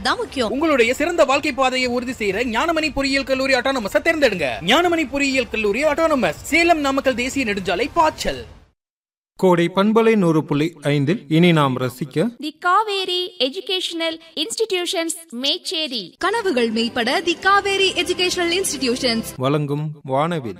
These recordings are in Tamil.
தான் முக்கியம் உங்களுடைய சிறந்த வாழ்க்கை பாதையை உறுதி செய்யற ஞானமணி பொறியியல் கல்லூரி ஆட்டோனமஸ் தேர்ந்தெடுங்க ஞானமணி பொறியியல் கல்லூரி ஆட்டோனமஸ் சேலம் நாமக்கல் தேசிய நெடுஞ்சாலை பாய்ச்சல் கோடை பண்பலை நூறு புள்ளி ஐந்தில் இனி நாம் ரசிக்க the Kaveri educational institutions Mecheri கனவுகள் மெய்ப்பட தி காவேரி எஜுகேஷனல் இன்ஸ்டிடியூஷன்ஸ் வழங்கும் வானவில்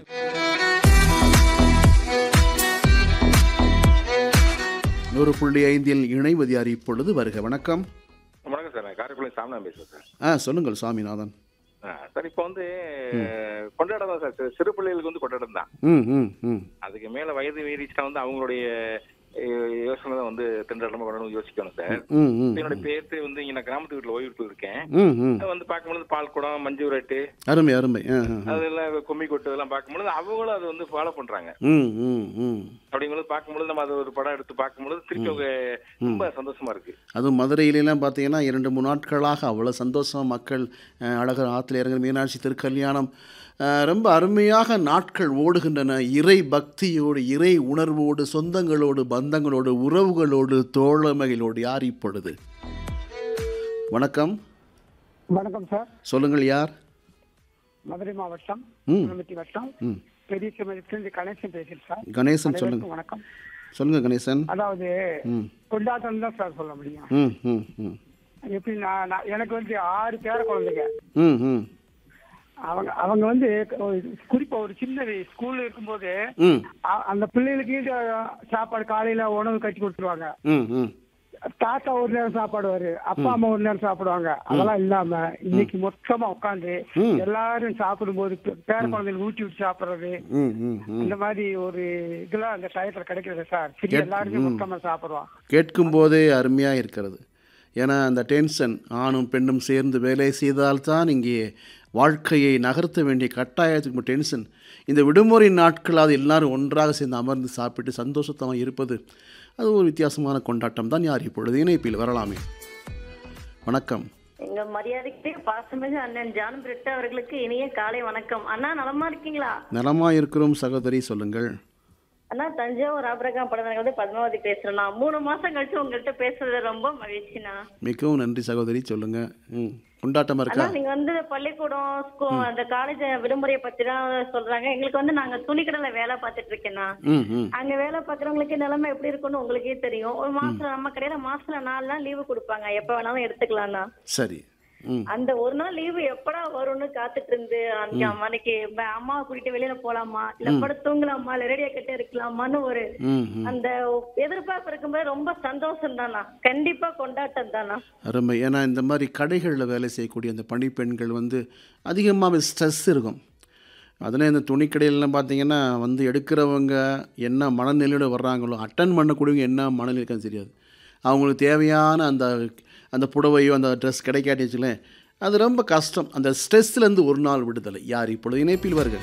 நூறு புள்ளி ஐந்தில் இணைவது இப்பொழுது வருக வணக்கம் வணக்கம் சார் நான் காரைக்குடி சாமினா பேசுகிறேன் சார் ஆ சொல்லுங்கள் சாமிநாதன் ஆ, சார் இப்போ வந்து கொண்டாடம் தான் சார் சி- சிறு பிள்ளைகளுக்கு வந்து கொண்டாடம் தான் ம் ம் ம் அதுக்கு மேல வயது மீறிச்சுனா வந்து அவங்களுடைய அஹ், யோசனை தான் வந்து திண்டாட்டமா பண்ணணும் யோசிக்கணும் சார் ம் ம் இப்ப என்னோட பேர்த்து வந்து இங்க நான் கிராமத்து வீட்டுல ஓய்வு இருக்கேன் ம் ம் அது வந்து பார்க்கும்பொழுது பால் குடம் மஞ்சு ரேட்டு அருமை அருமை ஆ ஆ, ஆ. அதெல்லாம் கும்மி கொட்டு இதெல்லாம் பார்க்கும்பொழுது அவங்களும் அதை வந்து ஃபாலோ பண்றாங்க ம் ம் ம் அப்படிங்கும்போது பார்க்கும்பொழுது நம்ம அதை ஒரு படம் எடுத்து பார்க்கும்பொழுது திருப்பி அவங்க ரொம்ப சந்தோஷமா இருக்கு அதுவும் மதுரையிலலாம் பார்த்தீங்கன்னா இரண்டு மூணு நாட்களாக அவ்வளோ சந்தோஷம் மக்கள் அஹ், அழகர் ஆற்றுல இறங்குற மீனாட்சி திருக்கல்யாணம் அஹ், ரொம்ப அருமையாக நாட்கள் ஓடுகின்றன இறை பக்தியோடு இறை உணர்வோடு சொந்தங்களோடு பந்தங்களோடு உறவுகளோடு தோழமைகளோடு யார் இப்பொழுது வணக்கம் வணக்கம் சார் சொல்லுங்கள் யார் மதுரை மாவட்டம் ம். திருமதி வட்டம் ம் பெரிய சிமத்திலிருந்து கணேசன் பேசுகிறேன் சார் கணேசன் சொல்லுங்க அனைவருக்கும் வணக்கம் சொல்லுங்க கணேசன் அதாவது ம் கொண்டாட்டம் தான் சார் சொல்ல முடியும் ம் ம் ம் எப்படி நான் நான்- எனக்கு வந்து ஆறு பேர குழந்தைங்க ம் ம் அவங்க அவங்க வந்து ஒரு- குறிப்பா ஒரு சின்ன ஸ்கூல்ல இருக்கும்போது ம் அ- அந்த பிள்ளைகளுக்கு சாப்பாடு காலையில உணவு கட்டி கொடுத்துருவாங்க ம் ம் தாத்தா ஒரு நேரம் சாப்பாடுவாரு அப்பா அம்மா ஒரு நேரம் சாப்பிடுவாங்க அதெல்லாம் இல்லாம இன்னைக்கு மொத்தமா உட்காந்து ம். எல்லாரும் சாப்பிடும்போது பே- பேர குழந்தைகளுக்கு ஊட்டி விட்டு சாப்பிடுறது ம் ம் ம் இந்த மாதிரி ஒரு இதெல்லாம் அந்த டயத்துல கிடைக்கிறது சார் சரி கேட்- எல்லாருமே ம். மொத்தமா சாப்பிடுவோம் கேட்கும்போதே அருமையாக இருக்கிறது ஏன்னா அந்த டென்ஷன் ஆணும் பெண்ணும் சேர்ந்து வேலை செய்தால்தான் இங்கே வாழ்க்கையை நகர்த்த வேண்டிய கட்டாயத்துக்கு டென்ஷன் இந்த விடுமுறை நாட்களாவது எல்லாரும் ஒன்றாக சேர்ந்து அமர்ந்து சாப்பிட்டு சந்தோஷத்தமாக இருப்பது அது ஒரு வித்தியாசமான கொண்டாட்டம் தான் யார் இப்பொழுது இணைப்பில் வரலாமே வணக்கம் எங்க மரியாதைக்கு பாசமிகு அண்ணன் ஜான் பிரிட் அவர்களுக்கு இனிய காலை வணக்கம் அண்ணா நலமா இருக்கீங்களா நலமாக இருக்கிறோம் சகோதரி சொல்லுங்கள் அண்ணா தஞ்சாவூர் ஆபிரகாம் படத்துல வந்து பத்மாவதி பேசுறேன் நான் மூணு மாசம் கழிச்சு உங்கள்கிட்ட பேசுறது ரொம்ப மகிழ்ச்சிண்ணா மிகவும் நன்றி சகோதரி சொல்லுங்கள் ம் கொண்டாட்டமாக அண்ணா இருக்கா நீங்க வந்து பள்ளிக்கூடம் ஸ்கூல் அந்த காலேஜ் விடுமுறையை பத்தி தான் சொல்றாங்க எங்களுக்கு வந்து நாங்க துணிக்கடையில வேலை பார்த்துட்டு இருக்கேன்னா ம் ம் அங்க வேலை பாக்குறவங்களுக்கு நிலைமை எப்படி இருக்கும்னு உங்களுக்கே தெரியும் ஒரு மாசம் நம்ம கடையில மாசத்துல நாலு நாள் லீவு கொடுப்பாங்க எப்ப வேணாலும் எடுத்துக்கலாம்ண்ணா சரி ம் அந்த ஒரு நாள் லீவு எப்படா வரும்னு காத்துட்டு இருந்து அந்த அன்னைக்கு ப- அம்மாவை கூட்டிட்டு வெளியில போலாமா இல்ல பட தூங்கலாமா இல்ல ரேடியோ கிட்ட இருக்கலாமான்னு ஒரு ம் ம் அந்த எதிர்பார்ப்பு இருக்கும்போது ரொம்ப சந்தோஷம் தானா கண்டிப்பா கொண்டாட்டம் தானா அருமை ஏன்னா இந்த மாதிரி கடைகளில் வேலை செய்யக்கூடிய அந்த பணிப்பெண்கள் வந்து அதிகமாக ஸ்ட்ரெஸ் இருக்கும் அதில் இந்த துணிக்கடையிலலாம் பார்த்தீங்கன்னா வந்து எடுக்கிறவங்க என்ன மனநிலையோடு வர்றாங்களோ அட்டன் பண்ணக்கூடியவங்க என்ன மனநிலை இருக்கான்னு தெரியாது அவங்களுக்கு தேவையான அந்த அந்த புடவையோ அந்த ட்ரெஸ் கிடைக்காட்டி வச்சுங்களேன் அது ரொம்ப கஷ்டம் அந்த ஸ்ட்ரெஸ்லேருந்து ஒரு நாள் விடுதலை யார் இப்பொழுது இணைப்பில் வருக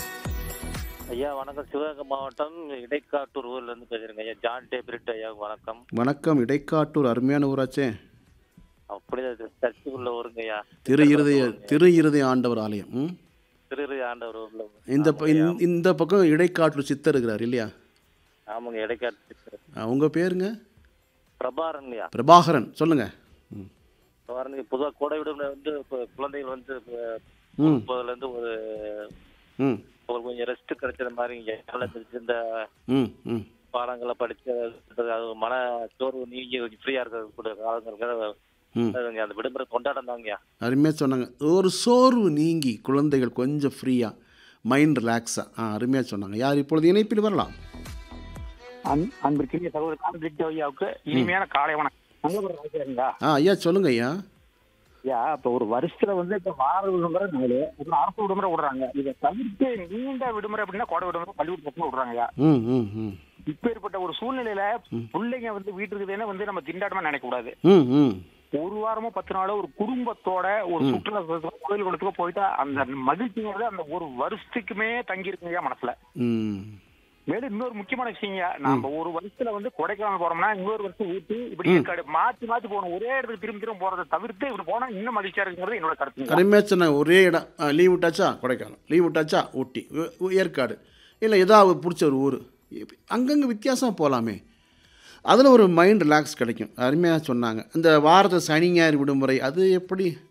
ஐயா வணக்கம் சிவகங்கை மாவட்டம் இடைக்காட்டூர் ஊர்ல இருந்து பேசுறேங்க ஐயா ஜான் டேபிரிட் ஐயா வணக்கம் வணக்கம் இடைக்காட்டூர் அருமையான ஊராச்சே அப்படியே சர்ச்சுக்குள்ள ஊருங்க ஐயா திரு இருதய திரு இருதய ஆண்டவர் ஆலயம் ம் திரு ஆண்டவர் ஊர்ல இந்த ப- இந்த- இந்த பக்கம் இடைக்காட்டூர் சித்தர் இருக்கிறார் இல்லையா ஆமாங்க இடைக்காட்டு உங்கள் பேருங்க பிரபாரன் ஐயா பிரபாகரன் சொல்லுங்கள் ம் பிரபாரனுக்கு பொதுவா கோடை விடுமுறை வந்து இப்ப குழந்தைகள் வந்து இப்ப ம் போறதுல இருந்து ஒரு ம் ஒரு கொஞ்சம் ரெஸ்ட் கிடைச்ச மாதிரி இங்க காலை பிடிச்சு இந்த ம் ம் பாடங்களை படிச்சு அது மன சோர்வு நீங்கி கொஞ்சம் ஃப்ரீயா இருக்கக்கூடிய காலங்களுக்கு ம் அதுங்க அந்த விடுமுறை கொண்டாட்டம் தாங்கய்யா அருமையாக சொன்னாங்க ஒரு சோர்வு நீங்கி குழந்தைகள் கொஞ்சம் ஃப்ரீயாக மைண்ட் ரிலாக்ஸாக ஆ அருமையாக சொன்னாங்க யார் இப்பொழுது இணைப்பில் வரலாம் அன்பிற்குரிய சகோதரர் பிரிட் ஐயாவுக்கு இனிமையான காலை வணக்கம் நல்லபுரம் ராஜாங்களா ஆ ஐயா சொல்லுங்க ஐயா ஐயா இப்ப ஒரு வருஷத்துல வந்து இப்ப வார விடுமுறை நாலு அப்புறம் அரசு விடுமுறை விடுறாங்க இதை தவிர்த்து நீண்ட விடுமுறை அப்படின்னா கோடை விடுமுறை பள்ளிக்கூட பசங்க விடுறாங்க ஐயா ம் ம் ம் இப்ப ஏற்பட்ட ஒரு சூழ்நிலையில பிள்ளைங்க வந்து வீட்டு இருக்குதுன்னு வந்து நம்ம திண்டாட்டமா நினைக்க கூடாது ம் ம் ஒரு வாரமோ பத்து நாளோ ஒரு குடும்பத்தோட ஒரு சுற்றுலா கோயில் குளத்துக்கு போயிட்டா அந்த மகிழ்ச்சிங்கிறது அந்த ஒரு வருஷத்துக்குமே தங்கி இருக்குங்க மனசுல ம் மேலும் இன்னொரு முக்கியமான விஷயங்க நம்ம ஒரு வருஷத்துல வந்து கொடைக்கானல் போறோம்னா இன்னொரு வருஷம் ஊட்டி இப்படி ஏற்காடு மாத்தி மாத்தி போகணும் ஒரே இடத்துக்கு திரும்ப திரும்ப போறதை தவிர்த்து இப்படி போனா இன்னும் மகிழ்ச்சியா இருக்குங்கிறது என்னோட கருத்துங்க அருமையாக சொன்னாங்க ஒரே இடம் லீவ் விட்டாச்சா கொடைக்கானல் லீவ் விட்டாச்சா ஊட்டி உ- உ- ஏற்காடு இல்லை ஏதாவது பிடிச்ச ஒரு ஊர் அங்கங்கே வித்தியாசமாக போகலாமே அதில் ஒரு மைண்ட் ரிலாக்ஸ் கிடைக்கும் அருமையாக சொன்னாங்க இந்த வாரத்தை சனி ஞாயிறு விடுமுறை அது எப்படி